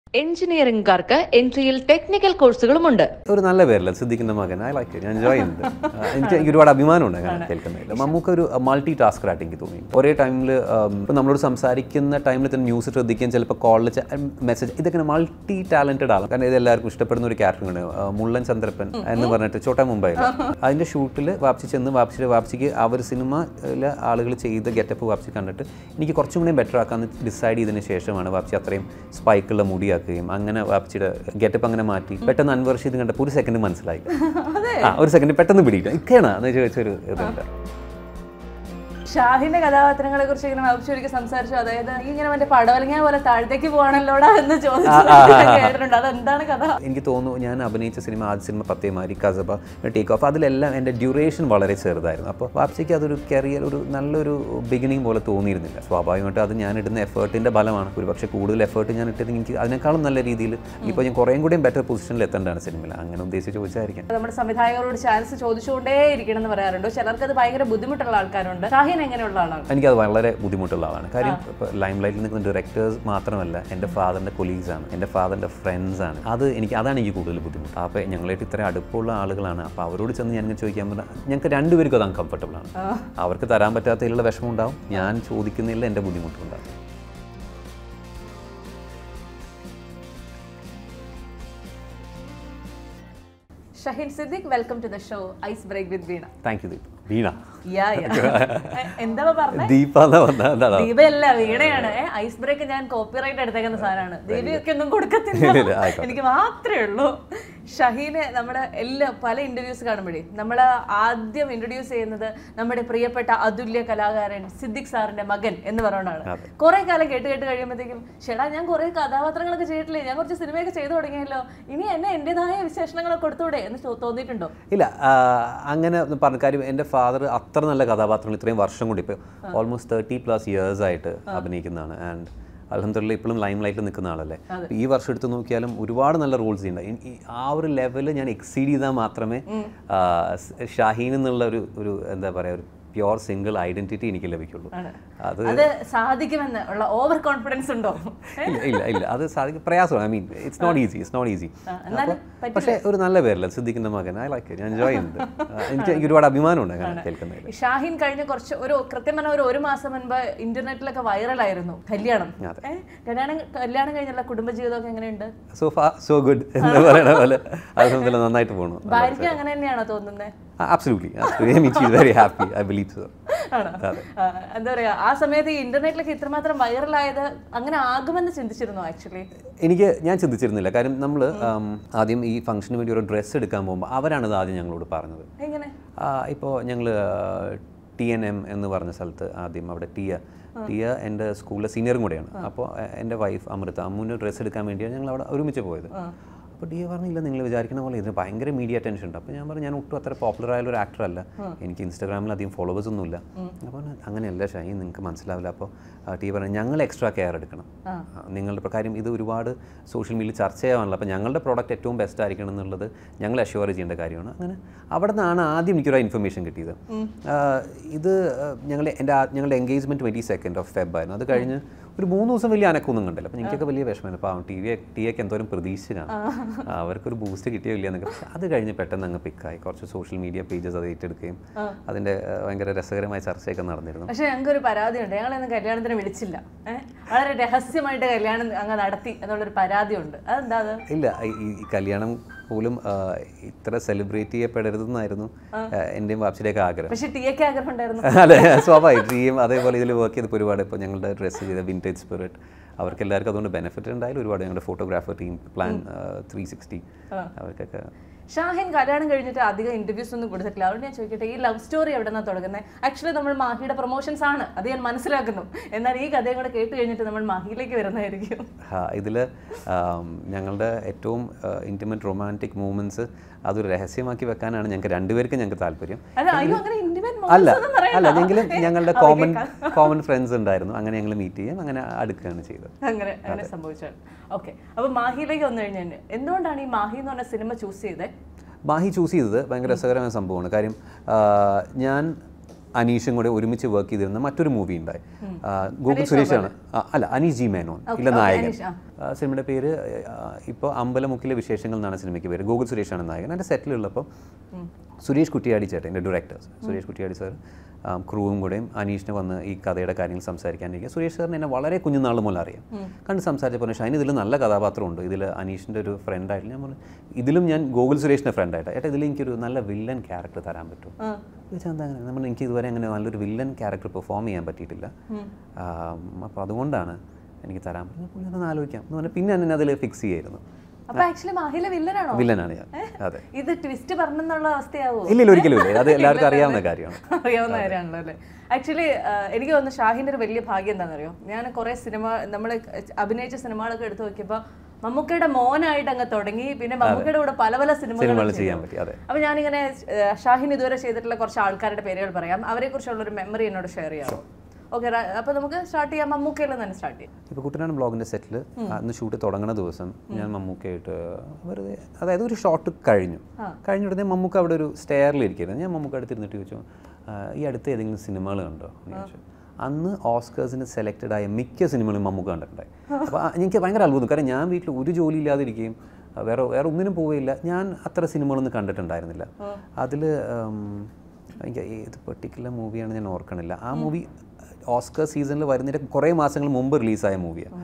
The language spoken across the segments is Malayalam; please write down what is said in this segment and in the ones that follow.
എഞ്ചിനീയറിംഗുകാർക്ക് എൻട്രിയിൽ ടെക്നിക്കൽ കോഴ്സുകളുമുണ്ട് ഒരു നല്ല പേരല്ല സിദ്ദിഖിന്റെ മകൻ ഐ ലൈക്ക് ഞാൻ എൻജോയ് ചെയ്യുന്നുണ്ട് ആ, എനിക്ക് എനിക്ക് ഒരുപാട് അഭിമാനമുണ്ട് അങ്ങനെ കേൾക്കുന്നതിൽ മമ്മൂക്ക ഒരു മൾട്ടി ടാസ്കർ ആയിട്ട് എനിക്ക് തോന്നി ഒരേ ടൈമിൽ ഇപ്പം നമ്മളോട് സംസാരിക്കുന്ന ടൈമിൽ തന്നെ ന്യൂസ് ശ്രദ്ധിക്കുകയും ചിലപ്പോൾ കോളിൽ മെസ്സേജ് ഇതൊക്കെ മൾട്ടി ടാലന്റഡ് ആണ് കാരണം ഇത് എല്ലാവർക്കും ഇഷ്ടപ്പെടുന്ന ഒരു ക്യാരക്ടറാണ് മുള്ളൻ ചന്ദ്രപ്പൻ എന്ന് പറഞ്ഞിട്ട് ചോട്ടാ മുംബൈ അതിന്റെ ഷൂട്ടിൽ വാപ്സി ചെന്ന് വാപ്സിയുടെ വാപ്സിക്ക് ആ ഒരു സിനിമയിലെ ആളുകൾ ചെയ്ത ഗെറ്റപ്പ് വാപ്സി കണ്ടിട്ട് എനിക്ക് കുറച്ചും കൂടി ബെറ്റർ ആക്കാമെന്ന് ഡിസൈഡ് ചെയ്തതിന് ശേഷമാണ് വാപ്സി അത്രയും സ്പൈക്കുള്ള മുടിയാക്കുകയും അങ്ങനെ വാപ്സിയുടെ ഗെറ്റപ്പ് അങ്ങനെ മാറ്റി പെട്ടെന്ന് അൻവർ ഷീദ് കണ്ടപ്പോൾ ഒരു സെക്കൻഡ് മനസ്സിലായി ആ ഒരു സെക്കൻഡ് പെട്ടെന്ന് പിടിയില്ല ഇക്കയാണ് എന്ന് ചോദിച്ചൊരു ഇതുണ്ട് ഷാഹിന്റെ കഥാപാത്രങ്ങളെ കുറിച്ച് ഇങ്ങനെ മൗച്ചൊരിക്കൽ സംസാരിച്ചു അതായത് നീ ഇങ്ങനെ മറ്റേ പടവലങ്ങ പോലെ താഴത്തേക്ക് പോകണല്ലോടാ എന്ന് ചോദിച്ചു കേട്ടിട്ടുണ്ട് അതെന്താണ് കഥ എനിക്ക് തോന്നുന്നു ഞാൻ അഭിനയിച്ച സിനിമ ആദ്യ സിനിമ പത്തേമാരി കസബ ടേക്ക് ഓഫ് അതിലെല്ലാം എൻ്റെ ഡ്യൂറേഷൻ വളരെ ചെറുതായിരുന്നു അപ്പോൾ വാപ്സിക്ക് അതൊരു കരിയർ ഒരു നല്ലൊരു ബിഗിനിങ് പോലെ തോന്നിയിരുന്നില്ല സ്വാഭാവികമായിട്ടും അത് ഞാൻ ഇടുന്ന എഫേർട്ടിൻ്റെ ബലമാണ് ഒരു പക്ഷേ കൂടുതൽ എഫേർട്ട് ഞാൻ ഇട്ടിട്ട് എനിക്ക് അതിനേക്കാളും നല്ല രീതിയിൽ ഇപ്പോൾ ഞാൻ കുറേയും കൂടിയും ബെറ്റർ പൊസിഷനിൽ എത്തേണ്ടതാണ് സിനിമയിൽ അങ്ങനെ ഉദ്ദേശിച്ച് ചോദിച്ചായിരിക്കാം നമ്മുടെ സംവിധായകരോട് ചാൻസ് ചോദിച്ചുകൊണ്ടേ ഇരിക്കണം എന്ന് പറയാറുണ്ട് ചിലർക്ക് അത് ഭയങ്കര ബുദ്ധിമുട്ടുള്ള ആൾക്കാരുണ്ട് ഷാഹിൻ എങ്ങനെയുള്ള ആളാണ് എനിക്കത് വളരെ ബുദ്ധിമുട്ടുള്ള ആളാണ് കാര്യം ഇപ്പോൾ ലൈം ലൈറ്റിൽ നിൽക്കുന്ന ഡയറക്ടേഴ്സ് മാത്രമല്ല എൻ്റെ ഫാദറിൻ്റെ കൊലീഗ്സ് ആണ് എൻ്റെ ഫാദറിൻ്റെ ഫ്രണ്ട്സ് ആണ് അത് എനിക്ക് അതാണ് എനിക്ക് കൂടുതൽ ബുദ്ധിമുട്ട് അപ്പോൾ ഞങ്ങളായിട്ട് ഇത്ര അടുപ്പമുള്ള ആളുകളാണ് അപ്പോൾ അവരോട് ചെന്ന് ഞാൻ ഇങ്ങനെ ചോദിക്കാൻ പറഞ്ഞാൽ ഞങ്ങൾക്ക് രണ്ടുപേർക്കും അത് അൺകംഫർട്ടബിൾ ആണ് അവർക്ക് തരാൻ പറ്റാത്തതിലുള്ള വിഷമം ഉണ്ടാവും ഞാൻ ചോദിക്കുന്നതിൽ എൻ്റെ ബുദ്ധിമുട്ടുണ്ടാവും Shaheen Siddique welcome to the show ice break with Veena thank you Deep Veena യാ എന്താ പറഞ്ഞത് ദീപ എന്നാ വന്ന എന്താ ദീപയല്ല വീണയാണ് ഐസ് ബ്രേക്ക് ഞാൻ കോപ്പിറൈറ്റ് എടുത്തേക്കുന്ന സാധനമാണ് ദീപയൊക്കെ ഒന്നും കൊടുക്കത്തില്ല ഇല്ല, ആയിക്കോട്ടെ. എനിക്ക് മാത്രമേ ഉള്ളൂ ഷഹീനെ നമ്മുടെ എല്ലാ പല ഇന്റർവ്യൂസ് കാണുമ്പോഴേ നമ്മൾ ആദ്യം ഇൻട്രൊഡ്യൂസ് ചെയ്യുന്നത് നമ്മുടെ പ്രിയപ്പെട്ട അതുല്യ കലാകാരൻ സിദ്ദിഖ് സാറിന്റെ മകൻ എന്ന് പറഞ്ഞുകൊണ്ടാണ് കുറെ കാലം കേട്ട് കേട്ട് കഴിയുമ്പോഴത്തേക്കും ചേട്ടാ ഞാൻ കുറെ കഥാപാത്രങ്ങളൊക്കെ ചെയ്തിട്ടില്ലേ ഞാൻ കുറച്ച് സിനിമയൊക്കെ ചെയ്തു തുടങ്ങിയല്ലോ ഇനി എന്നെ എന്റേതായ വിശേഷണങ്ങളൊക്കെ കൊടുത്തൂടെ എന്ന് ചോ- തോന്നിയിട്ടുണ്ടോ ഇല്ല ആ, അങ്ങനെ ഒന്നും പറഞ്ഞ കാര്യം എൻ്റെ ഫാദർ അത്ര നല്ല കഥാപാത്രങ്ങൾ ഇത്രയും വർഷം കൂടി ഇപ്പോൾ ഓൾമോസ്റ്റ് തേർട്ടി പ്ലസ് ഇയേഴ്സ് ആയിട്ട് അഭിനയിക്കുന്നതാണ് ആൻഡ് അലഹമില്ല ഇപ്പോഴും ലൈം ലൈറ്റിൽ നിൽക്കുന്ന ആളല്ലേ ഇപ്പൊ ഈ വർഷം എടുത്ത് നോക്കിയാലും ഒരുപാട് നല്ല റോൾസ് ചെയ്യുന്നുണ്ട് ഈ- ആ ഒരു ലെവല് ഞാൻ എക്സീഡ് ചെയ്താൽ മാത്രമേ ആ, സ് ഷാഹീൻ എന്നുള്ള ഒരു ഒരു എന്താ പറയുക ഒരു പ്യുവർ സിംഗിൾ ഐഡന്റിറ്റി എനിക്ക് ലഭിക്കുള്ളൂ അത് അത് സാധിക്കുമെന്ന് ഉള്ള ഓവർ കോൺഫിഡൻസ് ഉണ്ടോ ഇല്ല ഇല്ല ഇല്ല അത് സാധിക്കും പ്രയാസമാണ് I mean it's not easy it's not easy എന്നാലും പക്ഷേ ഒരു നല്ല പേരല്ല സിദ്ദിഖിന്റെ മകൻ ഐ ലൈക്ക് ഞാൻ എൻജോയ് ചെയ്യുന്നുണ്ട് ആ, എനിക്ക് എനിക്ക് ഒരുപാട് അഭിമാനമുണ്ട് അങ്ങനെ കേൾക്കുന്നതിൽ ഈ ഷാഹിൻ കഴിഞ്ഞ കുറച്ച് ഒരു കൃത്യം പറഞ്ഞ ഒരു ഒരു മാസം മുൻപ് ഇന്റർനെറ്റിലൊക്കെ വൈറലായിരുന്നു കല്യാണം അതെ. ഏ? കല്യാണം കല്യാണം കഴിഞ്ഞുള്ള കുടുംബജീവിതമൊക്കെ എങ്ങനെയുണ്ട് സോ ഫാ സോ ഗുഡ് എന്ന് പറയണ പോലെ അലഹമില്ല നന്നായിട്ട് പോകണു ഭാര്യയ്ക്ക് അങ്ങനെ തന്നെയാണോ തോന്നുന്നത് absolutely absolutely very happy I believe so ആണോ ആ, എന്താ പറയാ ആ സമയത്ത് ഈ ഇന്റർനെറ്റിലൊക്കെ ഇത്രമാത്രം വൈറലായത് അങ്ങനെ ആകുമെന്ന് ചിന്തിച്ചിരുന്നോ ആക്ച്വലി എനിക്ക് ഞാൻ ചിന്തിച്ചിരുന്നില്ല കാര്യം നമ്മൾ ആദ്യം ഈ ഫംഗ്ഷന് വേണ്ടി ഒരു ഡ്രസ്സ് എടുക്കാൻ പോകുമ്പോൾ അവരാണിത് ആദ്യം ഞങ്ങളോട് പറഞ്ഞത് എങ്ങനെ ഇപ്പോൾ ഞങ്ങൾ ടി എൻ എം എന്ന് പറഞ്ഞ സ്ഥലത്ത് ആദ്യം അവിടെ ടിയ ടിയ എൻ്റെ സ്കൂളിലെ സീനിയറും കൂടെയാണ് അപ്പോൾ എൻ്റെ വൈഫ് അമൃത അമ്മുവിന് ഡ്രസ്സ് എടുക്കാൻ വേണ്ടിയാണ് ഞങ്ങൾ അവിടെ ഒരുമിച്ച് പോയത് അപ്പോൾ ഡിയ പറഞ്ഞില്ല നിങ്ങൾ വിചാരിക്കുന്ന പോലെ ഇതിന് ഭയങ്കര മീഡിയ അറ്റൻഷൻ ഉണ്ട് അപ്പോൾ ഞാൻ പറഞ്ഞു ഞാൻ ഒട്ടും അത്ര പോപ്പുലർ ആയ ഒരു ആക്ടർ അല്ല എനിക്ക് ഇൻസ്റ്റാഗ്രാമിൽ അധികം ഫോളോവേഴ്സ് ഒന്നുമില്ല അപ്പോൾ അങ്ങനെയല്ല ഷൈ നിങ്ങൾക്ക് മനസ്സിലാവില്ല അപ്പോൾ ടി പറഞ്ഞു ഞങ്ങൾ എക്സ്ട്രാ കെയർ എടുക്കണം ആ, നിങ്ങളുടെ പ്ര- കാര്യം ഇത് ഒരുപാട് സോഷ്യൽ മീഡിയയിൽ ചർച്ച ചെയ്യാണല്ലോ അപ്പോൾ ഞങ്ങളുടെ പ്രോഡക്റ്റ് ഏറ്റവും ബെസ്റ്റ് ആയിരിക്കണം എന്നുള്ളത് ഞങ്ങൾ അഷ്യൂർ ചെയ്യേണ്ട കാര്യമാണ് അങ്ങനെ അവിടെ നിന്നാണ് ആദ്യം എനിക്കൊരു ഇൻഫർമേഷൻ കിട്ടിയത് ആ, ഇത് ഞങ്ങളുടെ എൻ്റെ ആ- ഞങ്ങളുടെ engagement twenty second of Feb ആയിരുന്നു അത് കഴിഞ്ഞ് ഒരു മൂന്ന് ദിവസം വലിയ അനക്കൊന്നും കണ്ടില്ല അപ്പോൾ എനിക്കൊക്കെ വലിയ വിഷമമാണ് പാവം ടി വി ടി ഒക്കെ എന്തോരം പ്രതീക്ഷിച്ചാണ് അവർക്കൊരു ബൂസ്റ്റ് കിട്ടിയോ ഇല്ല എന്നൊക്കെ പക്ഷേ അത് കഴിഞ്ഞ് പെട്ടെന്ന് അങ്ങ് പിക്കായി കുറച്ച് സോഷ്യൽ മീഡിയ പേജസ് അത് ഏറ്റെടുക്കുകയും അതിൻ്റെ ആ, ഭയങ്കര രസകരമായ ചർച്ചയൊക്കെ നടന്നിരുന്നു പക്ഷെ ഞങ്ങൾക്ക് ഒരു പരാതിയുണ്ട് ഞങ്ങളൊന്നും കല്യാണത്തിന് വിളിച്ചില്ല ഏഹ് വളരെ രഹസ്യമായിട്ട് കല്യാണം അങ്ങ് നടത്തി എന്നുള്ളൊരു പരാതിയുണ്ട് അതെന്താ അത് ഇല്ല ഈ- ഈ ഈ കല്യാണം പോലും ആ, ഇത്ര സെലിബ്രേറ്റ് ചെയ്യപ്പെടരുതെന്നായിരുന്നു ആ, എൻ്റെയും വാപ്സിയുടെയൊക്കെ ആഗ്രഹം പക്ഷെ ടി എക്ക് ആഗ്രഹം ഉണ്ടായിരുന്നു അതെ സ്വാഭാവികം ഡ്രീം അതേപോലെ ഇതിൽ വർക്ക് ചെയ്തപ്പോൾ ഒരുപാട് ഇപ്പോൾ ഞങ്ങളുടെ ഡ്രസ്സ് ചെയ്ത വിൻറ്റേജ് സ്പിരിറ്റ് അവർക്ക് എല്ലാവർക്കും അതുകൊണ്ട് ബെനിഫിറ്റ് ഉണ്ടായാലും ഒരുപാട് ഞങ്ങളുടെ photographer team plan three sixty അവർക്കൊക്കെ ഷാഹിൻ കല്യാണം കഴിഞ്ഞിട്ട് അധികം ഇന്റർവ്യൂസ് ഒന്നും കൊടുത്തിട്ടില്ല അതുകൊണ്ട് ഞാൻ ചോദിക്കട്ടെ ഈ ലവ് സ്റ്റോറി എവിടെ നിന്നാണ് തുടങ്ങുന്നത് ആക്ച്വലി നമ്മൾ മാഹിയുടെ പ്രൊമോഷൻസ് ആണ് അത് ഞാൻ മനസ്സിലാക്കുന്നു എന്നാൽ ഈ കഥയും കൂടെ കേട്ട് കഴിഞ്ഞിട്ട് നമ്മൾ മാഹിയിലേക്ക് വരുന്നതായിരിക്കും ഇതിൽ ഞങ്ങളുടെ ഏറ്റവും ഇൻറ്റിമേറ്റ് റൊമാൻറ്റിക് മൂമെൻറ്റ്സ് അതൊരു രഹസ്യമാക്കി വെക്കാനാണ് ഞങ്ങൾക്ക് രണ്ടുപേർക്കും ഞങ്ങൾക്ക് താല്പര്യം അല്ല അയ്യോ അങ്ങനെ ഇന്റിമേറ്റ് അല്ല ഒന്നും പറയണ്ട. അല്ല എങ്കിലും ഞങ്ങളുടെ ആ, കോമൺ കേൾക്കാം. കോമൺ ഫ്രണ്ട്സ് ഉണ്ടായിരുന്നു അങ്ങനെ ഞങ്ങൾ മീറ്റ് ചെയ്യും അങ്ങനെ അടുക്കുകയാണ് ചെയ്തത് അങ്ങനെ അങ്ങനെ സംഭവിച്ചാണ് ഓക്കെ അപ്പൊ മാഹിയിലേക്ക് വന്നു കഴിഞ്ഞാൽ എന്തുകൊണ്ടാണ് ഈ മാഹി എന്ന് പറഞ്ഞ സിനിമ ചൂസ് ചെയ്തത് മാഹി ചൂസ് ചെയ്തത് ഭയങ്കര രസകരമായ സംഭവമാണ് കാര്യം ആ, ഞാൻ അനീഷും കൂടെ ഒരുമിച്ച് വർക്ക് ചെയ്തിരുന്ന മറ്റൊരു മൂവി ഉണ്ടായി ആ, ഗൂഗിൾ സുരേഷാണ് ആ, അല്ല അനീഷ് ജി മേനോൻ ഇല്ല നായകൻ ആ, സിനിമയുടെ പേര് ഇപ്പോൾ അമ്പലമുക്കിലെ വിശേഷങ്ങൾ എന്നാണ് സിനിമയ്ക്ക് പേര് ഗൂഗിൾ സുരേഷാണ് നായകൻ എൻ്റെ സെറ്റിലുള്ളപ്പോൾ സുരേഷ് കുറ്റിയാടി ചേട്ടൻ എൻ്റെ ഡയറക്ടർ സുരേഷ് കുറ്റിയാടി സാർ ക്രൂവും കൂടെയും അനീഷിനെ വന്ന് ഈ കഥയുടെ കാര്യങ്ങൾ സംസാരിക്കാനിരിക്കുക സുരേഷ് സാറിന് എന്നെ വളരെ കുഞ്ഞുനാൾ മുതൽ അറിയാം കണ്ട് സംസാരിച്ചപ്പോൾ ഷൈൻ ഇതിൽ നല്ല കഥാപാത്രമുണ്ട് ഇതിൽ അനീഷിൻ്റെ ഒരു ഫ്രണ്ടായിട്ട് ഞാൻ പറഞ്ഞു ഇതിലും ഞാൻ ഗോകുൽ സുരേഷിൻ്റെ ഫ്രണ്ടായിട്ട് ഏട്ടാ ഇതിൽ എനിക്കൊരു നല്ല വില്ലൻ ക്യാരക്ടർ തരാൻ പറ്റും ചോദിച്ചാൽ എന്താ അങ്ങനെ നമ്മൾ എനിക്ക് ഇതുവരെ അങ്ങനെ നല്ലൊരു വില്ലൻ ക്യാരക്ടർ പെർഫോം ചെയ്യാൻ പറ്റിയിട്ടില്ല അപ്പോൾ അതുകൊണ്ടാണ് എനിക്ക് തരാൻ പറ്റുന്നത് പുള്ളി അതൊന്ന് ആലോചിക്കാം എന്ന് പറഞ്ഞാൽ പിന്നെ എന്നെ അതിൽ ഫിക്സ് ചെയ്യായിരുന്നു അപ്പൊ ആക്ച്വലി മാഹില വില്ലനാണോ വില്ലനാണ് ഞാൻ അതെ ഇത് ട്വിസ്റ്റ് പറഞ്ഞെന്നുള്ള അവസ്ഥയാവോ ഇല്ല ഇല്ല ഒരിക്കലും ഇല്ല അത് എല്ലാവർക്കും അറിയാവുന്ന കാര്യമാണ് അറിയാവുന്ന കാര്യമാണല്ലോ അല്ലേ ആക്ച്വലി എനിക്ക് തോന്നുന്നു ഷാഹിന്റെ ഒരു വലിയ ഭാഗ്യം എന്താണെന്നറിയോ ഞാൻ കുറെ സിനിമ നമ്മൾ അഭിനയിച്ച സിനിമകളൊക്കെ എടുത്തു നോക്കിയപ്പോൾ മമ്മൂക്കയുടെ മോനായിട്ട് അങ്ങ് തുടങ്ങി പിന്നെ മമ്മൂക്കയുടെ കൂടെ പല പല സിനിമകൾ സിനിമകൾ ചെയ്യാൻ പറ്റി അതെ അപ്പൊ ഞാനിങ്ങനെ ഏഹ്, ഷാഹിൻ ഇതുവരെ ചെയ്തിട്ടുള്ള കുറച്ച് ആൾക്കാരുടെ പേരുകൾ പറയാം അവരെ കുറിച്ചുള്ള ഒരു മെമ്മറി എന്നോട് ഷെയർ ചെയ്യാമോ ഓക്കെ അപ്പൊ നമുക്ക് സ്റ്റാർട്ട് ചെയ്യാം മമ്മൂക്കയിൽ തന്നെ സ്റ്റാർട്ട് ചെയ്യാം ഇപ്പോൾ കുട്ടനാട് ബ്ലോഗിൻ്റെ സെറ്റിൽ അന്ന് ഷൂട്ട് തുടങ്ങുന്ന ദിവസം ഞാൻ മമ്മൂക്കയായിട്ട് വെറുതെ അതായത് ഒരു ഷോട്ട് കഴിഞ്ഞു കഴിഞ്ഞ ഉടനെ മമ്മൂക്ക അവിടെ ഒരു സ്റ്റെയറിൽ ഇരിക്കുന്നത് ഞാൻ മമ്മൂക്ക അടുത്തിരുന്നിട്ട് ചോദിച്ചു "ആ, ഈ അടുത്ത് ഏതെങ്കിലും സിനിമകൾ കണ്ടോ എന്ന് ചോദിച്ചു അന്ന് ഓസ്കേഴ്സിന് സെലക്റ്റഡ് ആയ മിക്ക സിനിമകളും മമ്മൂക്ക കണ്ടിട്ടുണ്ടായി അപ്പോൾ എനിക്ക് ഭയങ്കര അത്ഭുതം കാരണം ഞാൻ വീട്ടിൽ ഒരു ജോലി ഇല്ലാതിരിക്കുകയും ആ, വേറെ വേറെ ഒന്നിനും പോവുകയില്ല ഞാൻ അത്ര സിനിമകളൊന്നും കണ്ടിട്ടുണ്ടായിരുന്നില്ല അതിൽ എനിക്ക് ഏത് പെർട്ടിക്കുലർ മൂവിയാണ് ഞാൻ ഓർക്കണില്ല ആ മൂവി ഓസ്കർ സീസണിൽ വരുന്നതിൻ്റെ കുറേ മാസങ്ങൾ മുമ്പ് റിലീസായ മൂവിയാണ്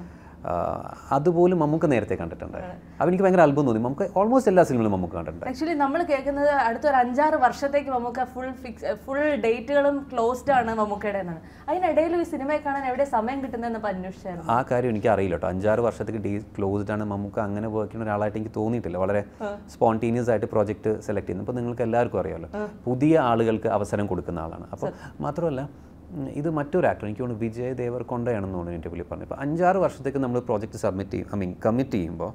അതുപോലും മമ്മൂക്ക നേരത്തെ കണ്ടിട്ടുണ്ടായിരുന്നു അപ്പോൾ എനിക്ക് ഭയങ്കര അത്ഭുതം തോന്നി നമുക്ക് ഓൾമോസ്റ്റ് എല്ലാ സിനിമകളും മമ്മൂക്ക കണ്ടിട്ടുണ്ട് ആക്ച്വലി നമ്മൾ കേൾക്കുന്നത് അടുത്തൊരു അഞ്ചാറ് വർഷത്തേക്ക് മമ്മൂക്ക ഫുൾ ഫിക്സ് ഫുൾ ഡേറ്റുകളും ക്ലോസ്ഡ് ആണ് മമ്മൂക്കയുടെ എന്നാണ് അതിനിടയിൽ ഈ സിനിമയെ കാണാൻ എവിടെ സമയം കിട്ടുന്നതെന്ന് ഇപ്പൊ അന്വേഷിച്ചായിരുന്നു ആ കാര്യം എനിക്ക് അറിയില്ല കേട്ടോ അഞ്ചാറ് വർഷത്തേക്ക് ഡേ ക്ലോസ്ഡ് ആണ് നമുക്ക് അങ്ങനെ വർക്ക് ചെയ്യുന്ന ഒരാളായിട്ട് എനിക്ക് തോന്നിയിട്ടില്ല വളരെ സ്പോണ്ടേനിയസ് ആയിട്ട് പ്രോജക്റ്റ് സെലക്ട് ചെയ്യുന്നത് അപ്പോൾ നിങ്ങൾക്ക് എല്ലാവർക്കും അറിയാമല്ലോ പുതിയ ആളുകൾക്ക് അവസരം കൊടുക്കുന്ന ആളാണ് അപ്പോൾ മാത്രമല്ല ഉം, ഇത് മറ്റൊരു ആക്ടർ എനിക്ക് തോന്നുന്നു വിജയ് ദേവർകൊണ്ടയാണെന്ന് തോന്നുന്നു എൻ്റെ പുള്ളി പറഞ്ഞു ഇപ്പോൾ അഞ്ചാറ് വർഷത്തേക്ക് നമ്മൾ പ്രോജക്റ്റ് സബ്മിറ്റ് ചെയ്യും ഐ മീൻ കമ്മിറ്റ് ചെയ്യുമ്പോൾ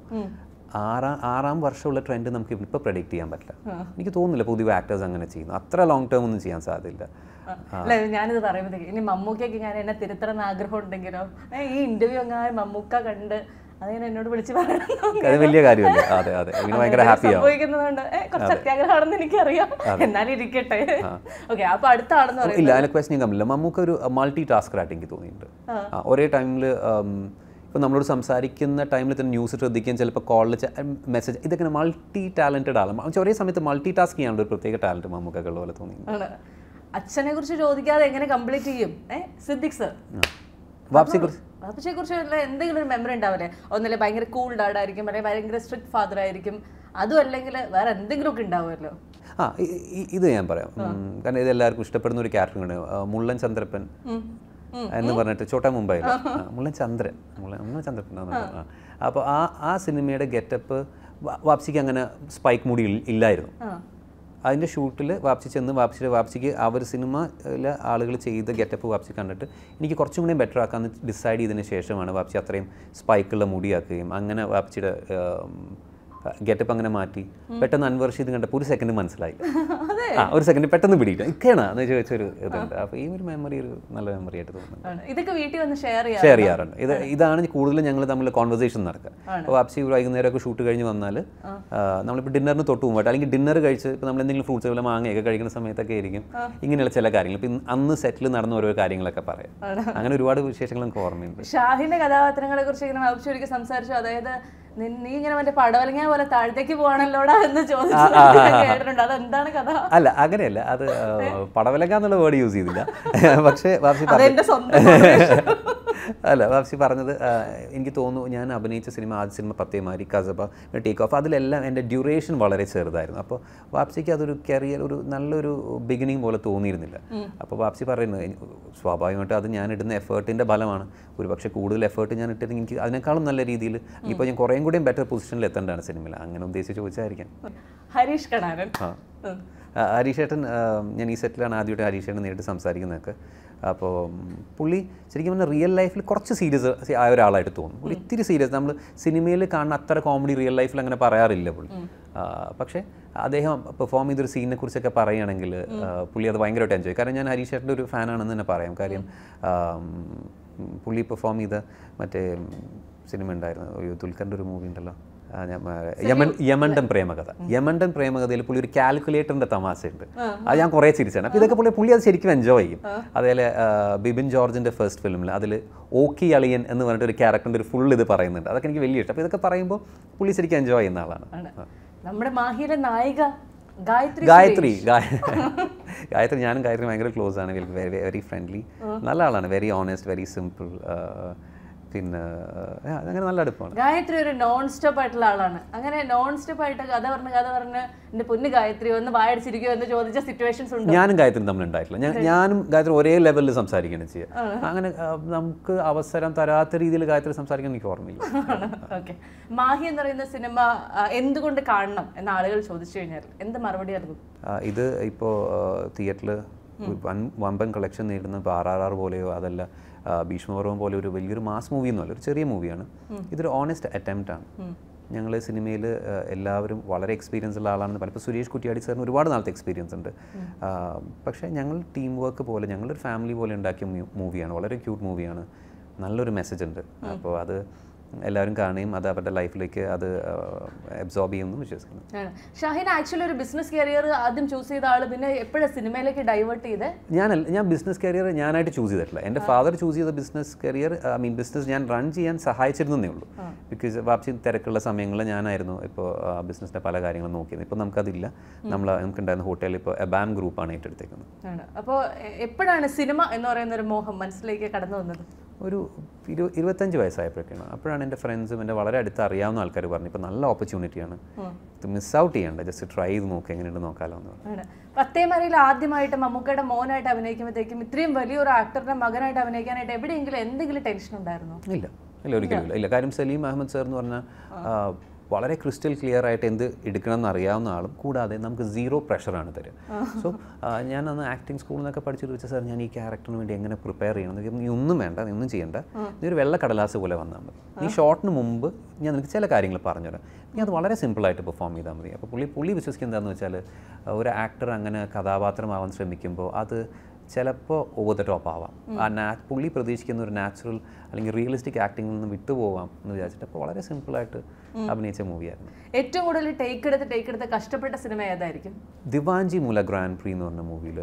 ആറാം ആറാം വർഷമുള്ള ട്രെൻഡ് നമുക്ക് ഇപ്പോൾ പ്രഡിക്റ്റ് ചെയ്യാൻ പറ്റില്ല എനിക്ക് തോന്നുന്നില്ല പുതിയ ആക്ടേഴ്സ് അങ്ങനെ ചെയ്യുന്നു അത്ര ലോങ് ടേം ഒന്നും ചെയ്യാൻ സാധ്യതയില്ല അല്ല ഞാനിത് പറയുമ്പോഴത്തേക്ക് ഇനി മമ്മൂക്കയ്ക്ക് ഞാൻ എന്നെ തിരുത്തണം എന്ന് ആഗ്രഹം ഉണ്ടെങ്കിലോ ഏ, ഈ ഇന്റർവ്യൂ അങ്ങനെ മമ്മൂക്ക കണ്ട് അതിനെ എന്നോട് വിളിച്ച് പറയണം അത് വലിയ കാര്യമല്ലേ അതെ അതെ എനിക്ക് ഭയങ്കര ഹാപ്പിയാവും സംഭവിക്കുന്നതുകൊണ്ട് ഏ, കുറച്ച് അത്യാഗ്രഹമാണെന്ന് എനിക്കറിയാം എന്നാലും ഇരിക്കട്ടെ ഓക്കെ അപ്പൊ അടുത്ത ആളെന്ന് പറയുന്നത് ഇല്ല അതിന് ക്വസ്റ്റ്യൻ കമ്മില്ല നമുക്ക് ഒരു മൾട്ടി ടാസ്കറായിട്ട് എനിക്ക് തോന്നിയിട്ടുണ്ട് ആ, ഒരേ ടൈമിൽ ഇപ്പോൾ നമ്മളോട് സംസാരിക്കുന്ന ടൈമിൽ തന്നെ ന്യൂസ് ശ്രദ്ധിക്കുകയും ചിലപ്പോൾ കോളിൽ മെസ്സേജ് ഇതൊക്കെ മൾട്ടി ടാലൻറ്റഡ് ആണ് പക്ഷേ ഒരേ സമയത്ത് മൾട്ടി ടാസ്ക് ചെയ്യാനുള്ള ഒരു പ്രത്യേക ടാലൻറ്റ് നമുക്കൊക്കെ ഉള്ള പോലെ തോന്നി ആണ് അച്ഛനെ കുറിച്ച് ചോദിക്കാതെ എങ്ങനെ കംപ്ലീറ്റ് ചെയ്യും ഏ സിദ്ദിഖ് സർ വാപ്സിയെ കുറിച്ച് വാപ്പച്ചയെ കുറിച്ച് വല്ല എന്തെങ്കിലും ഒരു മെമ്മറി ഉണ്ടാവില്ലേ ഒന്നല്ലേ ഭയങ്കര കൂൾ ഡാഡ് ആയിരിക്കും അല്ലെങ്കിൽ ഭയങ്കര സ്ട്രിക്ട് ഫാദർ ആയിരിക്കും അതും അല്ലെങ്കിൽ വേറെ എന്തെങ്കിലുമൊക്കെ ഉണ്ടാവുമല്ലോ ആ ഇ- ഇ- ഇത് ഞാൻ പറയാം ഉം, കാരണം ഇത് എല്ലാവർക്കും ഇഷ്ടപ്പെടുന്ന ഒരു ക്യാരക്ടറാണ് മുള്ളൻ ചന്ദ്രപ്പൻ എന്ന് പറഞ്ഞിട്ട് ചോട്ടാ മുംബൈയിൽ മുള്ളൻ ചന്ദ്രൻ മുള്ളൻ മുള്ളൻ ചന്ദ്രപ്പൻ ആ അപ്പോൾ ആ ആ സിനിമയുടെ ഗെറ്റപ്പ് വാപ്സിക്ക് അങ്ങനെ സ്പൈക്ക് മുടി ഇൽ- ഇല്ലായിരുന്നു അതിൻ്റെ ഷൂട്ടിൽ വാപ്സി ചെന്ന് വാപ്സിയുടെ വാപ്സിക്ക് ആ ഒരു സിനിമയിലെ ആളുകൾ ചെയ്ത ഗെറ്റപ്പ് വാപ്സി കണ്ടിട്ട് എനിക്ക് കുറച്ചും കൂടി ബെറ്റർ ആക്കാമെന്ന് ഡിസൈഡ് ചെയ്തതിന് ശേഷമാണ് വാപ്സി അത്രയും സ്പൈക്കുള്ള മുടിയാക്കുകയും അങ്ങനെ വാപ്സിയുടെ ഗെറ്റപ്പ് അങ്ങനെ മാറ്റി പെട്ടെന്ന് അൻവർ ഷീത് കണ്ടപ്പോൾ ഒരു സെക്കൻഡ് മനസ്സിലായി ആ ഒരു സെക്കൻഡ് പെട്ടെന്ന് പിടിയില്ല ഇക്കയാണ് എന്ന് ചോദിച്ചൊരു ഇതുണ്ട് അപ്പോൾ ഈ ഒരു മെമ്മറി ഒരു നല്ല മെമ്മറി ആയിട്ട് തോന്നുന്നു ആണ്. ഇതൊക്കെ വീട്ടിൽ വന്ന് ഷെയർ ചെയ്യാം ഷെയർ ചെയ്യാറുണ്ട് ഇത് ഇതാണ് കൂടുതലും ഞങ്ങൾ തമ്മിൽ കോൺവെർസേഷൻ നടക്കുക അപ്പോൾ വാപ്സി ഒരു വൈകുന്നേരമൊക്കെ ഷൂട്ട് കഴിഞ്ഞ് വന്നാൽ നമ്മളിപ്പോൾ ഡിന്നറിന് തൊട്ട് മുമ്പായിട്ട് അല്ലെങ്കിൽ ഡിന്നർ കഴിച്ച് ഇപ്പോൾ നമ്മൾ എന്തെങ്കിലും ഫ്രൂട്ട്സ് വല്ല മാങ്ങയൊക്കെ കഴിക്കുന്ന സമയത്തൊക്കെ ആയിരിക്കും ഇങ്ങനെയുള്ള ചില കാര്യങ്ങൾ ഇപ്പം അന്ന് സെറ്റിൽ നടന്ന ഓരോ കാര്യങ്ങളൊക്കെ പറയാം അങ്ങനെ ഒരുപാട് വിശേഷങ്ങൾ നമുക്ക് ഓർമ്മയുണ്ട് ഷാഹിന്റെ കഥാപാത്രങ്ങളെ കുറിച്ച് ഇങ്ങനെ വാപ്പിച്ചൊരിക്കൽ സംസാരിച്ചു അതായത് നി- നീ ഇങ്ങനെ മറ്റേ പടവലങ്ങ പോലെ താഴത്തേക്ക് പോവാണല്ലോടാ എന്ന് ചോദിച്ചു കേട്ടിട്ടുണ്ട് അതെന്താണ് കഥ അല്ല അങ്ങനെയല്ല അത് ആ, പടവലങ്ക എന്നുള്ള വേർഡ് യൂസ് ചെയ്തില്ല പക്ഷേ വാപ്സി പറഞ്ഞു അതെന്റെ സ്വന്തം അല്ല വാപ്സി പറഞ്ഞത് ആ, എനിക്ക് തോന്നുന്നു ഞാൻ അഭിനയിച്ച സിനിമ ആദ്യ സിനിമ പത്തേമാരി കസബ ടേക്ക് ഓഫ് അതിലെല്ലാം എൻ്റെ ഡ്യൂറേഷൻ വളരെ ചെറുതായിരുന്നു അപ്പോൾ വാപ്സിക്ക് അതൊരു കരിയർ ഒരു നല്ലൊരു ബിഗിനിങ് പോലെ തോന്നിയിരുന്നില്ല അപ്പോൾ വാപ്സി പറയുന്നത് എനി- സ്വാഭാവികമായിട്ടും അത് ഞാൻ ഇടുന്ന എഫേർട്ടിൻ്റെ ഫലമാണ് ഒരു പക്ഷേ കൂടുതൽ എഫേർട്ട് ഞാൻ ഇട്ടിരുന്നെങ്കിൽ എനിക്ക് അതിനേക്കാളും നല്ല രീതിയിൽ ഇപ്പോൾ ഞാൻ കുറേയും കൂടിയും ബെറ്റർ പൊസിഷനിൽ എത്തേണ്ടതാണ് സിനിമയിൽ അങ്ങനെ ഉദ്ദേശിച്ച് ചോദിച്ചായിരിക്കാം ഹരീഷ് കണാരൻ ഉം. ആ, ഹരീഷേട്ടൻ ആ, ഞാൻ ഈ സെറ്റിലാണ് ആദ്യമായിട്ട് ഹരീഷേട്ടൻ നേരിട്ട് സംസാരിക്കുന്നതൊക്കെ അപ്പോൾ പുള്ളി ശരിക്കും പറഞ്ഞാൽ റിയൽ ലൈഫിൽ കുറച്ച് സീരിയസ് ആയ ഒരാളായിട്ട് തോന്നും പുള്ളി ഇത്തിരി സീരിയസ് നമ്മൾ സിനിമയിൽ കാണുന്ന അത്ര കോമഡി റിയൽ ലൈഫിൽ അങ്ങനെ പറയാറില്ല പുള്ളി ആ, പക്ഷേ അദ്ദേഹം പെർഫോം ചെയ്തൊരു സീനിനെ കുറിച്ചൊക്കെ പറയുകയാണെങ്കിൽ ആ, പുള്ളി അത് ഭയങ്കരമായിട്ട് എൻജോയ് കാരണം ഞാൻ ഹരീഷേട്ടൻ്റെ ഒരു ഫാനാണെന്ന് തന്നെ പറയാം കാര്യം ആ, ഉം, പുള്ളി പെർഫോം ചെയ്ത മറ്റേ സിനിമ ഉണ്ടായിരുന്നു ഒരു ദുൽഖറിൻ്റെ ഒരു മൂവി ഉണ്ടല്ലോ ആ, ഞാൻ, ആ, യമൻ യമണ്ടൻ പ്രേമകഥ യമണ്ടൻ പ്രേമകഥയിൽ പുള്ളി ഒരു കാൽക്കുലേറ്ററിന്റെ തമാശയുണ്ട് അത് ഞാൻ കുറേ ചിരിച്ചാണ് അപ്പോൾ ഇതൊക്കെ പുള്ളി പുള്ളി അത് ശരിക്കും എൻജോയ് ചെയ്യും അതേപോലെ ആ, ബിബിൻ ജോർജിന്റെ ഫസ്റ്റ് ഫിലിമിൽ അതിൽ ഓക്കി അളിയൻ എന്ന് പറഞ്ഞിട്ട് ഒരു ക്യാരക്ടറിന്റെ ഒരു ഫുൾ ഇത് പറയുന്നുണ്ട് അതൊക്കെ എനിക്ക് വലിയ ഇഷ്ടം അപ്പോൾ ഇതൊക്കെ പറയുമ്പോൾ പുള്ളി ശരിക്കും എൻജോയ് ചെയ്യുന്ന ആളാണ് ആണ് നമ്മുടെ മാഹിയിലെ നായിക ഗായത്രി ഗായത്രി ഗായ- ഗായത്രി ഞാനും ഗായത്രി ഭയങ്കര ക്ലോസ് ആണ് വെരി വെരി ഫ്രണ്ട്ലി നല്ല ആളാണ് വെരി ഓണസ്റ്റ് വെരി സിമ്പിൾ പിന്നെ ആ, അങ്ങനെ നല്ല അടുപ്പമാണ് ഗായത്രി ഒരു നോൺ സ്റ്റോപ്പ് ആയിട്ടുള്ള ആളാണ് അങ്ങനെ നോൺ സ്റ്റോപ്പ് ആയിട്ട് കഥ പറഞ്ഞ് കഥ പറഞ്ഞ് എന്റെ പൊന്ന് ഗായത്രി ഒന്ന് വായടിച്ചിരിക്കുമോ എന്ന് ചോദിച്ച സിറ്റുവേഷൻസ് ഉണ്ട് ഞാനും ഗായത്രിയും തമ്മിൽ ഉണ്ടായിട്ടില്ല ഞാൻ ഞാനും ഗായത്രി ഒരേ ലെവലിൽ സംസാരിക്കുകയാണ് ചെയ്യുക അങ്ങനെ ആ, നമുക്ക് അവസരം തരാത്ത രീതിയിൽ ഗായത്രി സംസാരിക്കാൻ എനിക്ക് ഓർമ്മയില്ല ഓക്കെ മാഹി എന്ന് പറയുന്ന സിനിമ ആ, എന്തുകൊണ്ട് കാണണം എന്ന് ആളുകൾ ചോദിച്ചു കഴിഞ്ഞാൽ എന്ത് മറുപടി നൽകും ആ, ഇത് ഇപ്പോൾ തിയേറ്ററിൽ വൻ വമ്പൻ കളക്ഷൻ നേടുന്ന ഇപ്പോൾ ആർ ആർ ആർ പോലെയോ അതല്ല ആ, ഭീഷ്മപർവം പോലെ ഒരു വലിയൊരു മാസ് മൂവി ഒന്നുമല്ല ഒരു ചെറിയ മൂവിയാണ് ഇതൊരു ഓണസ്റ്റ് അറ്റംപ്റ്റ് ആണ് ഞങ്ങൾ സിനിമയിൽ എല്ലാവരും വളരെ എക്സ്പീരിയൻസ് ഉള്ള ആളാണെന്ന് പലപ്പോൾ സുരേഷ് കുറ്റിയാടി സാറിന് ഒരുപാട് നാളത്തെ എക്സ്പീരിയൻസ് ഉണ്ട് ആ, പക്ഷേ ഞങ്ങൾ ടീം വർക്ക് പോലെ ഞങ്ങളൊരു ഫാമിലി പോലെ ഉണ്ടാക്കിയ മൂവിയാണ് വളരെ ക്യൂട്ട് മൂവിയാണ് നല്ലൊരു മെസ്സേജ് ഉണ്ട് അപ്പോൾ അത് എല്ലാവരും കാണുകയും അത് അവരുടെ ലൈഫിലേക്ക് അത് അബ്സോർബ് ചെയ്യുമെന്ന് വിശ്വസിക്കുന്നു ആണ്. ഷാഹിൻ ആക്ച്വലി ഒരു ബിസിനസ് കരിയർ ആദ്യം ചൂസ് ചെയ്ത ആള് പിന്നെ എപ്പോഴാണ് സിനിമയിലേക്ക് ഡൈവേർട്ട് ചെയ്ത് ഞാനല്ല ഞാൻ ബിസിനസ് കരിയർ ഞാനായിട്ട് ചൂസ് ചെയ്തിട്ടില്ല എൻ്റെ ഫാദർ ചൂസ് ചെയ്ത business career I mean business ഞാൻ റൺ ചെയ്യാൻ സഹായിച്ചിരുന്നേ ഉള്ളൂ ബിക്കോസ് വാപ്ചി തിരക്കുള്ള സമയങ്ങളിൽ ഞാനായിരുന്നു ഇപ്പോൾ ബിസിനസ്സിൻ്റെ പല കാര്യങ്ങളും നോക്കിയത് ഇപ്പോൾ നമുക്കതില്ല നമ്മൾ നമുക്കുണ്ടായിരുന്ന ഹോട്ടലിൽ ഇപ്പോൾ എബാം ഗ്രൂപ്പാണ് ഏറ്റെടുത്തേക്കുന്നത് ആണ് അപ്പോൾ എപ്പോഴാണ് സിനിമ എന്ന് പറയുന്ന ഒരു മോഹം മനസ്സിലേക്ക് കടന്നു വന്നത് ഒരു ഇരു ഇരുപത്തഞ്ച് വയസ്സായപ്പോഴൊക്കെയാണ് അപ്പോഴാണ് എൻ്റെ ഫ്രണ്ട്സും എൻ്റെ വളരെ അടുത്ത് അറിയാവുന്ന ആൾക്കാർ പറഞ്ഞു ഇപ്പോൾ നല്ല ഓപ്പർച്യൂണിറ്റിയാണ് ഇത് മിസ് ഔട്ട് ചെയ്യണ്ട ജസ്റ്റ് ട്രൈ ചെയ്ത് നോക്കുക എങ്ങനെയുണ്ട് നോക്കാമല്ലോ എന്ന് പറഞ്ഞു ആണ് പത്തേമരയിൽ ആദ്യമായിട്ട് മമ്മൂക്കയുടെ മോനായിട്ട് അഭിനയിക്കുമ്പോഴത്തേക്കും ഇത്രയും വലിയൊരു ആക്ടറുടെ മകനായിട്ട് അഭിനയിക്കാനായിട്ട് എവിടെയെങ്കിലും എന്തെങ്കിലും ടെൻഷൻ ഉണ്ടായിരുന്നോ ഇല്ല ഇല്ല ഒരിക്കലും ഇല്ല ഇല്ല കാര്യം സലീം അഹമ്മദ് സാർ എന്ന് പറഞ്ഞാൽ ആ, വളരെ ക്രിസ്റ്റൽ ക്ലിയർ ആയിട്ട് എന്ത് എടുക്കണം എന്ന് അറിയാവുന്ന ആളും കൂടാതെ നമുക്ക് സീറോ പ്രഷറാണ് തരിക സോ ഞാൻ അന്ന് ആക്ടിങ് സ്കൂളിൽ നിന്നൊക്കെ പഠിച്ചിട്ട് വെച്ചാൽ സാർ ഞാൻ ഈ ക്യാരക്ടറിന് വേണ്ടി എങ്ങനെ പ്രിപ്പയർ ചെയ്യണം എന്ന് നീ ഒന്നും വേണ്ട നീ ഒന്നും ചെയ്യണ്ട നീ ഒരു വെള്ള കടലാസ് പോലെ വന്നാൽ മതി നീ ഷോട്ടിന് മുമ്പ് ഞാൻ നിനക്ക് ചില കാര്യങ്ങൾ പറഞ്ഞുതരാം നീ അത് വളരെ സിമ്പിളായിട്ട് പെർഫോം ചെയ്താൽ മതി അപ്പോൾ പുള്ളി പുള്ളി വിശ്വസിക്കുന്നത് എന്താണെന്ന് വെച്ചാൽ ഒരു ആക്ടർ അങ്ങനെ കഥാപാത്രമാവാൻ ശ്രമിക്കുമ്പോൾ അത് ചിലപ്പോൾ ഓവർ ദ ടോപ്പ് ആവാം ആ നാ പുള്ളി പ്രതീക്ഷിക്കുന്ന ഒരു നാച്ചുറൽ അല്ലെങ്കിൽ റിയലിസ്റ്റിക് ആക്ടിങ്ങിൽ നിന്ന് വിട്ടുപോകാം എന്ന് വിചാരിച്ചിട്ട് അപ്പോൾ വളരെ സിമ്പിളായിട്ട് അഭിനയിച്ച മൂവിയായിരുന്നു ഏറ്റവും കൂടുതൽ ടേക്ക് എടുത്ത് ടേക്ക് എടുത്ത് കഷ്ടപ്പെട്ട സിനിമ ഏതായിരിക്കും ദിവാഞ്ചി മൂല ഗ്രാൻഡ് പ്രീ എന്ന് പറഞ്ഞ മൂവിയിൽ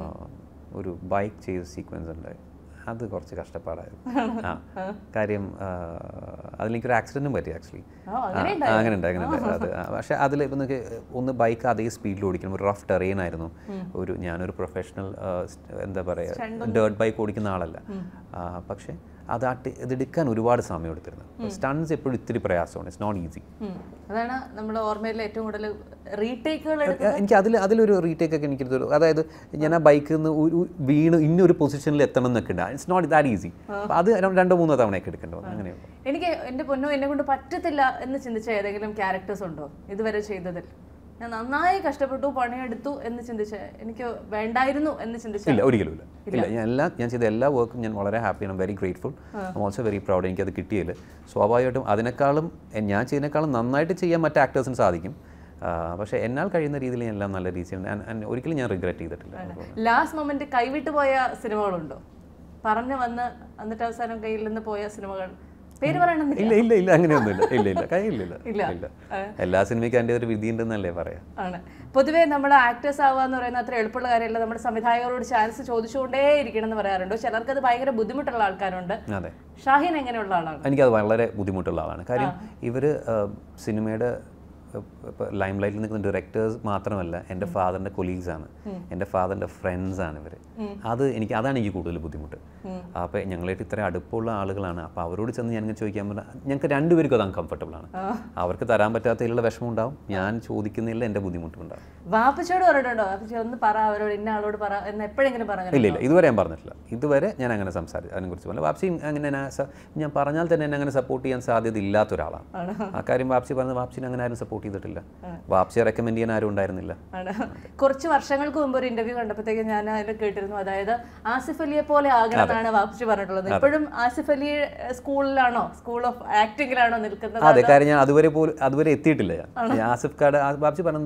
ഒരു ബൈക്ക് ചെയ്ത സീക്വൻസ് ഉണ്ടായി അത് കുറച്ച് കഷ്ടപ്പാടായിരുന്നു ആ കാര്യം ആ, അതിലെനിക്കൊരു ആക്സിഡൻറ്റും പറ്റി ആക്ച്വലി ആ, അങ്ങനെ അങ്ങനെ ഉണ്ട് അങ്ങനെ ഉണ്ട് അത് ആ, പക്ഷേ അതിൽ ഇപ്പം നിങ്ങൾക്ക് ഒന്ന് ബൈക്ക് അതേ സ്പീഡിൽ ഓടിക്കണം ഒരു റഫ് ടെറൈൻ ആയിരുന്നു ഒരു ഞാനൊരു പ്രൊഫഷണൽ എന്താ പറയുക ഡേർട്ട് ബൈക്ക് ഓടിക്കുന്ന ആളല്ല ആ, പക്ഷേ അത് ആ ടി- ഇതെടുക്കാൻ ഒരുപാട് സമയം എടുത്തിരുന്നു സ്റ്റൺസ് എപ്പോഴും ഇത്തിരി പ്രയാസമാണ് ഇറ്റ്സ് നോട്ട് ഈസി ഉം. അതാണ് നമ്മുടെ ഓർമ്മയിൽ ഏറ്റവും കൂടുതൽ റീടേക്കുകൾ എനിക്ക് അതിൽ അതിലൊരു റീടേക്ക് ഒക്കെ എനിക്ക് എടുത്തൊരു അതായത് ഞാൻ ആ ബൈക്കിൽ നിന്ന് ഒരു വീണ് ഇന്നൊരു പൊസിഷനിൽ എത്തണം എന്നൊക്കെ ഉണ്ട് ഇറ്റ്സ് നോട്ട് ദാറ്റ് ഈസി അപ്പോൾ അത് ര- രണ്ടോ മൂന്നോ തവണയൊക്കെ എടുക്കേണ്ടി വന്നു അങ്ങനെയുള്ളൂ എനിക്ക് എൻ്റെ പൊന്നോ എന്നെ കൊണ്ട് പറ്റത്തില്ല എന്ന് ചിന്തിച്ച ഏതെങ്കിലും ക്യാരക്ടേഴ്സ് ഉണ്ടോ ഇതുവരെ ചെയ്തതിൽ ഞാൻ നന്നായി കഷ്ടപ്പെട്ടു പണിയെടുത്തു എന്ന് ചിന്തിച്ച എനിക്ക് വേണ്ടായിരുന്നു എന്ന് ചിന്തിച്ച ഇല്ല ഒരിക്കലും ഇല്ല ഇല്ല ഞാൻ എല്ലാ ഞാൻ ചെയ്ത എല്ലാ വർക്കും ഞാൻ വളരെ ഹാപ്പിയാണ് very grateful also very proud എനിക്കത് കിട്ടിയില്ല സ്വാഭാവികമായിട്ടും അതിനേക്കാളും എ- ഞാൻ ചെയ്യുന്നതിനേക്കാളും നന്നായിട്ട് ചെയ്യാൻ മറ്റ് ആക്ടേഴ്സിന് സാധിക്കും ആ, പക്ഷേ എന്നാൽ കഴിയുന്ന രീതിയിൽ ഞാൻ എല്ലാം നല്ല രീതിയിൽ ഞാൻ- ഞാൻ- ഒരിക്കലും ഞാൻ റിഗ്രറ്റ് ചെയ്തിട്ടില്ല അപ്പോൾ ലാസ്റ്റ് മൊമെന്റ് കൈവിട്ടു പോയ സിനിമകളുണ്ടോ പറഞ്ഞു വന്ന് എന്നിട്ട് അവസാനം കയ്യിൽ നിന്ന് പോയ സിനിമകൾ പേര് പറയണമെന്നില്ല ഇല്ല ഇല്ല ഇല്ല അങ്ങനെയൊന്നുമില്ല ഇല്ല ഇല്ല കയ്യിലില്ല ഇല്ല. ഇല്ല എല്ലാ സിനിമയ്ക്കും അതിൻ്റെ ഒരു വിധി ഉണ്ടെന്നല്ലേ പറയാം ആണ് പൊതുവേ നമ്മൾ ആക്ടേഴ്സ് ആവുക എന്ന് പറയുന്ന അത്ര എളുപ്പമുള്ള കാര്യമല്ല നമ്മുടെ സംവിധായകരോട് ചാൻസ് ചോദിച്ചുകൊണ്ടേ ഇരിക്കണം എന്ന് പറയാറുണ്ട് ചിലർക്ക് അത് ഭയങ്കര ബുദ്ധിമുട്ടുള്ള ആൾക്കാരുണ്ട് അതെ ഷാഹിൻ എങ്ങനെയുള്ള ആളാണ് എനിക്കത് വളരെ ബുദ്ധിമുട്ടുള്ള ആളാണ് കാര്യം ഇവർ സിനിമയുടെ ഇപ്പോൾ ലൈം ലൈറ്റിൽ നിൽക്കുന്ന ഡയറക്ടേഴ്സ് മാത്രമല്ല എൻ്റെ ഫാദറിൻ്റെ കൊലീഗ്സാണ് എൻ്റെ ഫാദറിൻ്റെ ഫ്രണ്ട്സാണ് ഇവർ അത് എനിക്ക് അതാണ് എനിക്ക് കൂടുതൽ ബുദ്ധിമുട്ട് അപ്പോൾ ഞങ്ങളായിട്ട് ഇത്ര അടുപ്പമുള്ള ആളുകളാണ് അപ്പോൾ അവരോട് ചെന്ന് ഞാൻ ഇങ്ങനെ ചോദിക്കാൻ പറഞ്ഞാൽ ഞങ്ങൾക്ക് രണ്ടുപേർക്കും അത് അൺകംഫർട്ടബിൾ ആണ് അവർക്ക് തരാൻ പറ്റാത്തതിലുള്ള വിഷമം ഉണ്ടാവും ഞാൻ ചോദിക്കുന്നതിൽ എൻ്റെ ബുദ്ധിമുട്ടുണ്ടാവും വാപ്പച്ചോട് പറഞ്ഞിട്ടുണ്ടോ വാപ്പച്ചി ഒന്ന് പറ അവരോട് ഇന്ന ആളോട് പറ എന്ന് എപ്പോഴെങ്കിലും പറഞ്ഞു ഇല്ല ഇല്ല ഇതുവരെ ഞാൻ പറഞ്ഞിട്ടില്ല ഇതുവരെ ഞാൻ അങ്ങനെ സംസാരിച്ചു അതിനെക്കുറിച്ച് പറഞ്ഞു വാപ്സിയും അങ്ങനെ എന്നെ സ- ഞാൻ പറഞ്ഞാൽ തന്നെ എന്നെ അങ്ങനെ സപ്പോർട്ട് ചെയ്യാൻ സാധ്യത ഇല്ലാത്ത ഒരാളാണ് ആ കാര്യം വാപ്സി പറഞ്ഞത് വാപ്സിനെ അങ്ങനെ ആരും സപ്പോർട്ട് ചെയ്തിട്ടില്ല വാപ്സിയെ റെക്കമെൻഡ് ചെയ്യാൻ ആരും ഉണ്ടായിരുന്നില്ല ആണ് കുറച്ച് വർഷങ്ങൾക്ക് മുമ്പ് ഒരു ഇന്റർവ്യൂ കണ്ടപ്പോഴത്തേക്ക് ഞാൻ അതിൽ കേട്ടിരുന്നു അതായത് ആസിഫ് അലിയെ പോലെ ആകണം എന്നാണ് വാപ്പച്ചി പറഞ്ഞിട്ടുള്ളത് ഇപ്പോഴും ആസിഫ് അലി ഏഹ്, സ്കൂളിലാണോ സ്കൂൾ ഓഫ് ആക്ടിങ്ങിലാണോ നിൽക്കുന്നത് അതെ കാര്യം ഞാൻ അതുവരെ പോലും അതുവരെ എത്തിയിട്ടില്ല ഞാൻ ഞാൻ ആസിഫ് കാർഡ് വാപ്സി പറഞ്ഞത്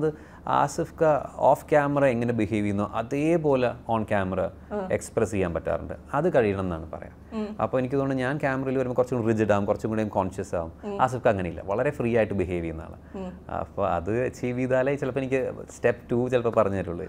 ആസിഫ് ക ഓഫ് ക്യാമറ എങ്ങനെ ബിഹേവ് ചെയ്യുന്നോ അതേപോലെ ഓൺ ക്യാമറ എക്സ്പ്രസ് ചെയ്യാൻ പറ്റാറുണ്ട് അത് കഴിയണം എന്നാണ് പറയാം അപ്പോൾ എനിക്ക് തോന്നുന്നു ഞാൻ ക്യാമറയിൽ വരുമ്പോൾ കുറച്ചും കൂടി റിജിഡ് ആവും കുറച്ചും കൂടി കോൺഷ്യസ് ആവും ആസിഫ് അങ്ങനെയില്ല വളരെ ഫ്രീ ആയിട്ട് ബിഹേവ് ചെയ്യുന്ന ആളാണ് അപ്പോൾ അത് അച്ചീവ് ചെയ്താലേ ചിലപ്പോൾ എനിക്ക് സ്റ്റെപ്പ് ടു ചിലപ്പോൾ പറഞ്ഞു തരുള്ളൂ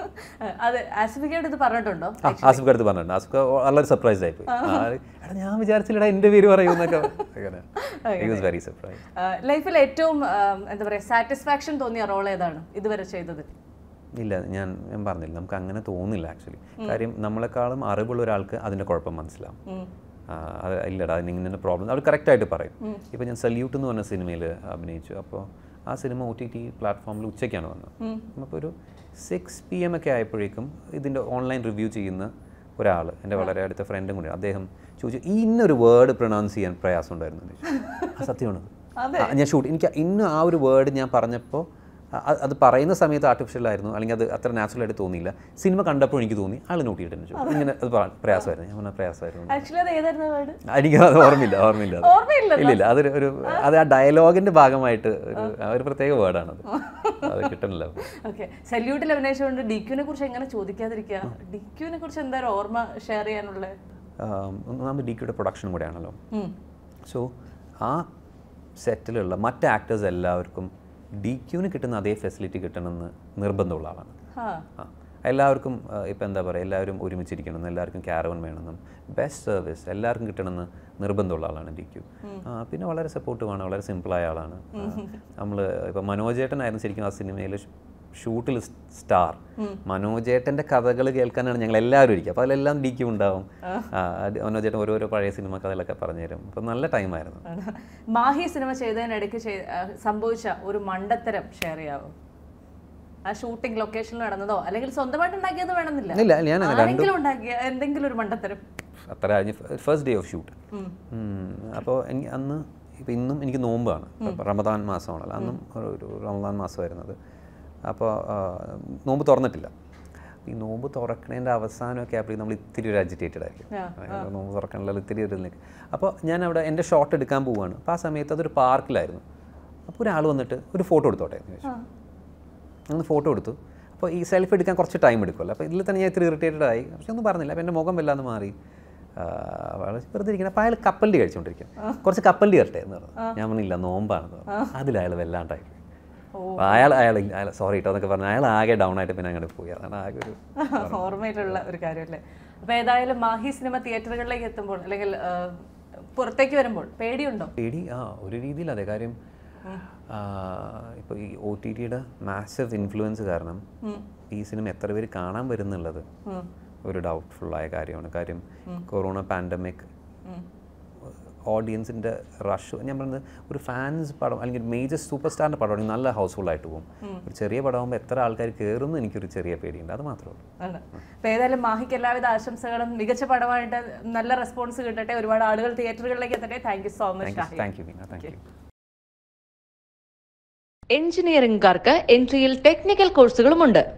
അത് ആസിഫിക്കയോട് ഇത് പറഞ്ഞിട്ടുണ്ടോ ആ, ആസിഫ് അടുത്ത് പറഞ്ഞിട്ടുണ്ട് ആസിഫ് വളരെ സർപ്രൈസ് ആയിപ്പോയി ആ, എടാ ഞാൻ വിചാരിച്ചില്ലടാ എൻ്റെ പേര് പറയുമെന്നൊക്കെ അങ്ങനെ ഹി വാസ് വെരി സർപ്രൈസ് ലൈഫിൽ ഏറ്റവും ആ, എന്താ പറയുക സാറ്റിസ്ഫാക്ഷൻ തോന്നിയ റോൾ ഏതാണ് ഇതുവരെ ചെയ്തത് ഇല്ല ഞാൻ ഞാൻ പറഞ്ഞില്ല നമുക്ക് അങ്ങനെ തോന്നില്ല ആക്ച്വലി കാര്യം നമ്മളെക്കാളും അറിവുള്ള ഒരാൾക്ക് അതിൻ്റെ കുഴപ്പം മനസ്സിലാവും ആ, അത് ഇല്ലടാ അതിന് ഇങ്ങനെ പ്രോബ്ലം അവർ കറക്റ്റായിട്ട് പറയും ഇപ്പോൾ ഞാൻ സല്യൂട്ട് എന്ന് പറഞ്ഞ സിനിമയിൽ അഭിനയിച്ചു അപ്പോൾ ആ സിനിമ ഒ ടി ടി പ്ലാറ്റ്ഫോമിൽ ഉച്ചയ്ക്കാണ് വന്നത് അപ്പോൾ ഒരു സിക്സ് പി എം ഒക്കെ ആയപ്പോഴേക്കും ഇതിൻ്റെ ഓൺലൈൻ റിവ്യൂ ചെയ്യുന്ന ഒരാൾ എൻ്റെ വളരെ അടുത്ത ഫ്രണ്ടും കൂടി അദ്ദേഹം ചോദിച്ചു ഈ ഇന്നൊരു വേർഡ് പ്രൊനൗൺസ് ചെയ്യാൻ പ്രയാസം ഉണ്ടായിരുന്നു എന്ന് ചോദിച്ചു. ആ സത്യമാണത് ആ, ഞാൻ ഷൂട്ട് എനിക്ക് ഇന്ന് ആ ഒരു വേർഡ് ഞാൻ പറഞ്ഞപ്പോൾ അ- അത് പറയുന്ന സമയത്ത് ആർട്ടിഫിഷ്യൽ ആയിരുന്നു അല്ലെങ്കിൽ അത് അത്ര നാച്ചുറൽ ആയിട്ട് തോന്നിയില്ല സിനിമ കണ്ടപ്പോൾ എനിക്ക് തോന്നി ആൾ നോട്ട് ചെയ്തിട്ട് എന്നെ ചോദിച്ചു ഇങ്ങനെ അത് പറ- പ്രയാസമായിരുന്നു ഞാൻ പറഞ്ഞ പ്രയാസമായിരുന്നു ആക്ച്വലി അത് ഏതായിരുന്നു വേർഡ് എനിക്ക് അത് ഓർമ്മയില്ല ഓർമ്മയില്ല അത്. ഓർമ്മയില്ല ഇല്ല ഇല്ല അതൊരു ഒരു അത് ആ ഡയലോഗിന്റെ ഭാഗമായിട്ട് ഒരു ആ ഒരു പ്രത്യേക വേർഡാണത് അത് കിട്ടണില്ല ഓക്കെ സല്യൂട്ടിൽ അഭിനയിച്ചുകൊണ്ട് ഡി ക്യൂനെ കുറിച്ച് എങ്ങനെ ചോദിക്കാതിരിക്കുക ഡി ക്യൂനെ കുറിച്ച് എന്താ ഒരു ഓർമ്മ ഷെയർ ചെയ്യാനുള്ള ഒന്നാമത് ഡി ക്യൂടെ പ്രൊഡക്ഷൻ കൂടെയാണല്ലോ സോ ആ സെറ്റിലുള്ള മറ്റ് ആക്ടേഴ്സ് എല്ലാവർക്കും ഡി ക്യൂന് കിട്ടുന്ന അതേ ഫെസിലിറ്റി കിട്ടണമെന്ന് നിർബന്ധമുള്ള ആളാണ് ഹാ ആ എല്ലാവർക്കും ഇപ്പം എന്താ പറയുക എല്ലാവരും ഒരുമിച്ചിരിക്കണമെന്ന് എല്ലാവർക്കും ക്യാരവൻ വേണമെന്നും ബെസ്റ്റ് സർവീസ് എല്ലാവർക്കും കിട്ടണമെന്ന് നിർബന്ധമുള്ള ആളാണ് ഡി ക്യു പിന്നെ വളരെ സപ്പോർട്ടീവാണ് വളരെ സിമ്പിളായ ആളാണ് നമ്മൾ ഇപ്പം മനോജേട്ടനായിരുന്നു ശരിക്കും ആ സിനിമയിൽ ഷൂട്ടിൽ സ്റ്റാർ മനോജേട്ടൻ്റെ കഥകൾ കേൾക്കാനാണ് ഞങ്ങൾ എല്ലാവരും ഇരിക്കുക അപ്പോൾ അതിലെല്ലാം ഡി ക്യു ഉണ്ടാവും ആ, അത് മനോജേട്ടൻ ഓരോരോ പഴയ സിനിമ കഥകളൊക്കെ പറഞ്ഞുതരും അപ്പം നല്ല ടൈമായിരുന്നു ആണ്. മാഹി സിനിമ ചെയ്തതിനിടയ്ക്ക് ചെയ്- ആ, സംഭവിച്ച ഒരു മണ്ടത്തരം ഷെയർ ചെയ്യാവോ ആ ഷൂട്ടിംഗ് ലൊക്കേഷനിൽ നടന്നതോ അല്ലെങ്കിൽ സ്വന്തമായിട്ട് ഉണ്ടാക്കിയത് വേണമെന്നില്ല ഇല്ല ഞാൻ അങ്ങനെ ആരെങ്കിലും ഉണ്ടാക്കിയ എന്തെങ്കിലും ഒരു മണ്ടത്തരം അത്ര കഴിഞ്ഞ് ഫസ്റ്റ് ഡേ ഓഫ് ഷൂട്ട് അപ്പോൾ എനിക്ക് അന്ന് ഇപ്പം ഇന്നും എനിക്ക് നോമ്പാണ് ഇപ്പം റമദാൻ മാസമാണല്ലോ അന്നും ഒരു ഒരു റമദാൻ മാസമായിരുന്നത് അപ്പോൾ നോമ്പ് തുറന്നിട്ടില്ല ഈ നോമ്പ് തുറക്കണേൻ്റെ അവസാനമൊക്കെ ആയപ്പോഴേക്കും നമ്മൾ ഇത്തിരി ഒരു അജിറ്റേറ്റഡ് ആയിരിക്കും അതായത് നോമ്പ് തുറക്കണല്ലോ ഇത്തിരി ഒരു നിൽക്കും അപ്പോൾ ഞാൻ അവിടെ എൻ്റെ ഷോട്ട് എടുക്കാൻ പോവുകയാണ് അപ്പോൾ ആ സമയത്ത് അതൊരു പാർക്കിലായിരുന്നു അപ്പോൾ ഒരാൾ വന്നിട്ട് ഒരു ഫോട്ടോ എടുത്തോട്ടെ എന്ന് ചോദിച്ചു ഒന്ന് ഫോട്ടോ എടുത്തു അപ്പോൾ ഈ സെൽഫി എടുക്കാൻ കുറച്ച് ടൈം എടുക്കുമല്ലോ അപ്പോൾ ഇതിൽ തന്നെ ഞാൻ ഇത്തിരി ഇറിറ്റേറ്റഡ് ആയി പക്ഷെ ഒന്നും പറഞ്ഞില്ല അപ്പോൾ എൻ്റെ മുഖം വല്ലാതെ മാറി ആ, വളരെ വെറുതെ ഇരിക്കണം അപ്പോൾ അയാൾ കപ്പലിൻ്റെ കഴിച്ചുകൊണ്ടിരിക്കും കുറച്ച് കപ്പലിൻ്റെ കയറട്ടെ എന്ന് പറഞ്ഞു ഞാൻ പറഞ്ഞില്ല നോമ്പാണെന്ന് പറഞ്ഞു അതിൽ അയാൾ വല്ലാണ്ടായി അപ്പോൾ അയാൾ അയാൾ അയാൾ സോറി കേട്ടോ എന്നൊക്കെ പറഞ്ഞു അയാൾ ആകെ ഡൗൺ ആയിട്ട് പിന്നെ അങ്ങോട്ട് പോയി അതാണ് ആകെ ഒരു ഓർമ്മയിലുള്ള ഒരു കാര്യമല്ലേ അപ്പൊ ഏതായാലും മാഹി സിനിമ തിയേറ്ററുകളിലേക്ക് എത്തുമ്പോൾ അല്ലെങ്കിൽ ആ, പുറത്തേക്ക് വരുമ്പോൾ പേടിയുണ്ടോ പേടി ആ ഒരു രീതിയിൽ അതെ കാര്യം ഇപ്പോൾ ഈ ഒ ടി ടിയുടെ മാസീവ് ഇൻഫ്ലുവൻസ് കാരണം ഈ സിനിമ എത്ര പേര് കാണാൻ വരുന്നുള്ളത് ഒരു ഡൗട്ട്ഫുള്ളായ കാര്യമാണ് കാര്യം കൊറോണ പാൻഡമിക് ഓഡിയൻസിൻ്റെ റഷ് ഞാൻ പറയുന്നത് ഒരു ഫാൻസ് പടം അല്ലെങ്കിൽ മേജർ സൂപ്പർ സ്റ്റാറിൻ്റെ പടമാണെങ്കിൽ നല്ല ഹൗസ്ഫുൾ ആയിട്ട് പോകും ഒരു ചെറിയ പടമാകുമ്പോൾ എത്ര ആൾക്കാർ കയറുമെന്ന് എനിക്കൊരു ചെറിയ പേടിയുണ്ട് അത് മാത്രമേ ഉള്ളൂ ആണ് അപ്പൊ ഏതായാലും മാഹിക്ക് എല്ലാവിധ ആശംസകളും മികച്ച പടമായിട്ട് നല്ല റെസ്പോൺസ് കിട്ടട്ടെ ഒരുപാട് ആളുകൾ തിയേറ്ററുകളിലേക്ക് എത്തട്ടെ thank you so much thank you thank you Meena thank you എഞ്ചിനീയറിംഗുകാർക്ക് എൻട്രിയിൽ ടെക്നിക്കൽ കോഴ്സുകളുമുണ്ട്